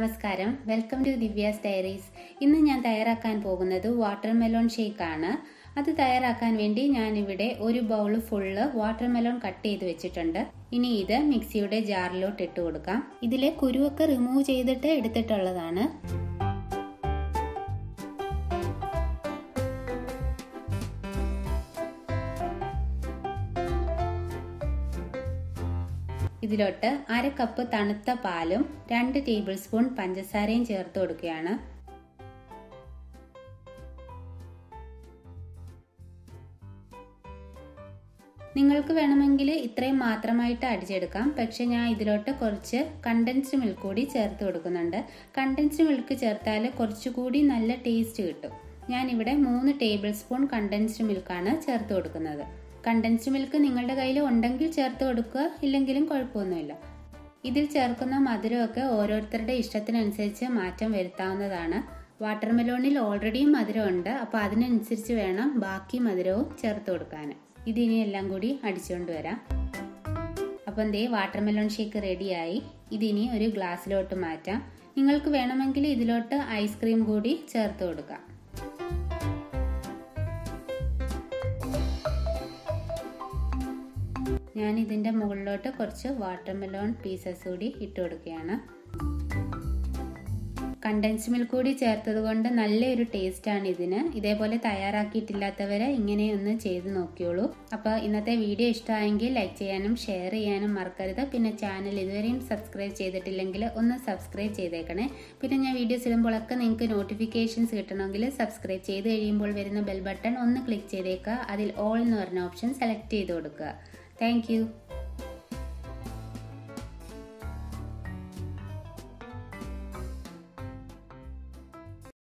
നമസ്കാരം welcome to Divya's diaries ഇന്ന് ഞാൻ തയ്യാറാക്കാൻ പോകുന്നത് വാട്ടർ മെലോൺ ഷേക്ക് ആണ് അത് തയ്യാറാക്കാൻ വേണ്ടി ഞാൻ ഇവിടെ ഒരു bowl full watermelon cut ചെയ്ത് വെച്ചിട്ടുണ്ട് ഇനി ഇത് മിക്സിയുടെ ജാറിലോട്ട് ഇട്ട് കൊടുക്കാം ഇതിലെ കുരുവൊക്കെ റിമൂവ് ചെയ്തിട്ട് എടുത്തിട്ടുള്ളതാണ് ഇതിലോട്ട് അര കപ്പ് തണുത്ത പാലും രണ്ട് ടേബിൾ സ്പൂൺ പഞ്ചസാരയും ചേർത്ത് കൊടുക്കുകയാണ് നിങ്ങൾക്ക് വേണമെങ്കിൽ ഇത്രയും മാത്രമായിട്ട് അടിച്ചെടുക്കാം പക്ഷെ ഞാൻ ഇതിലോട്ട് കുറച്ച് കണ്ടൻസ്ഡ് മിൽക്ക് കൂടി ചേർത്ത് കൊടുക്കുന്നുണ്ട് കണ്ടൻസ്ഡ് മിൽക്ക് ചേർത്താൽ കുറച്ചുകൂടി നല്ല ടേസ്റ്റ് കിട്ടും ഞാൻ ഇവിടെ മൂന്ന് ടേബിൾ സ്പൂൺ കണ്ടൻസ്ഡ് മിൽക്കാണ് ചേർത്ത് കൊടുക്കുന്നത് കണ്ടൻസ്ഡ് മിൽക്ക് നിങ്ങളുടെ കയ്യിൽ ഉണ്ടെങ്കിൽ ചേർത്ത് കൊടുക്കുക ഇല്ലെങ്കിലും കുഴപ്പമൊന്നുമില്ല ഇതിൽ ചേർക്കുന്ന മധുരമൊക്കെ ഓരോരുത്തരുടെ ഇഷ്ടത്തിനനുസരിച്ച് മാറ്റം വരുത്താവുന്നതാണ് വാട്ടർ മെലോണിൽ ഓൾറെഡി മധുരമുണ്ട് അപ്പോൾ അതിനനുസരിച്ച് വേണം ബാക്കി മധുരവും ചേർത്ത് കൊടുക്കാൻ ഇതിനി എല്ലാം കൂടി അടിച്ചുകൊണ്ട് വരാം അപ്പം ദേ വാട്ടർ മെലോൺ ഷേക്ക് റെഡിയായി ഇതിനി ഒരു ഗ്ലാസ്സിലോട്ട് മാറ്റാം നിങ്ങൾക്ക് വേണമെങ്കിൽ ഇതിലോട്ട് ഐസ്ക്രീം കൂടി ചേർത്ത് കൊടുക്കാം ഞാൻ ഇതിൻ്റെ മുകളിലോട്ട് കുറച്ച് വാട്ടർ മെലോൺ പീസസ് കൂടി ഇട്ട് കൊടുക്കുകയാണ് കണ്ടൻസ് മിൽക്ക് കൂടി ചേർത്തത് കൊണ്ട് നല്ലൊരു ടേസ്റ്റ് ആണ് ഇതിന് ഇതേപോലെ തയ്യാറാക്കിയിട്ടില്ലാത്തവരെ ഇങ്ങനെ ഒന്ന് ചെയ്ത് നോക്കിയോളൂ അപ്പോൾ ഇന്നത്തെ വീഡിയോ ഇഷ്ടമായെങ്കിൽ ലൈക്ക് ചെയ്യാനും ഷെയർ ചെയ്യാനും മറക്കരുത് പിന്നെ ചാനൽ ഇതുവരെയും സബ്സ്ക്രൈബ് ചെയ്തിട്ടില്ലെങ്കിൽ ഒന്ന് സബ്സ്ക്രൈബ് ചെയ്തേക്കണേ പിന്നെ ഞാൻ വീഡിയോസ് ഇടുമ്പോഴൊക്കെ നിങ്ങൾക്ക് നോട്ടിഫിക്കേഷൻസ് കിട്ടണമെങ്കിൽ സബ്സ്ക്രൈബ് ചെയ്ത് കഴിയുമ്പോൾ വരുന്ന ബെൽ ബട്ടൺ ഒന്ന് ക്ലിക്ക് ചെയ്തേക്കുക അതിൽ ഓൾ എന്ന് പറഞ്ഞ ഓപ്ഷൻ സെലക്ട് ചെയ്ത് കൊടുക്കുക താങ്ക്